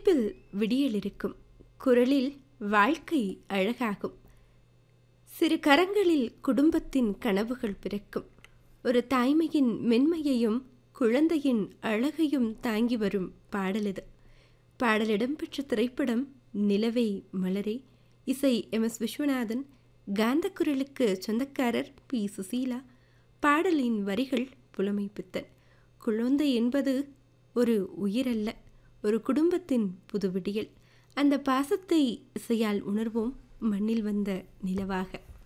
சிரிப்பில் விடியல் இருக்கும் குரலில் வாழ்க்கை அழகாகும் சிறு கரங்களில் குடும்பத்தின் கனவுகள் பிறக்கும் ஒரு தாய்மையின் மென்மையையும் குழந்தையின் அழகையும் தாங்கி வரும் பாடல் இது பாடல் இடம்பெற்ற திரைப்படம் நிலவை மலரே இசை எம் எஸ் விஸ்வநாதன் காந்தக்குரலுக்கு சொந்தக்காரர் பி சுசீலா பாடலின் வரிகள் புலமை பித்தன் குழந்தை என்பது ஒரு உயிரல்ல ஒரு குடும்பத்தின் புது விடியல் அந்த பாசத்தை இசையால் உணர்வோம் மண்ணில் வந்த நிலவாக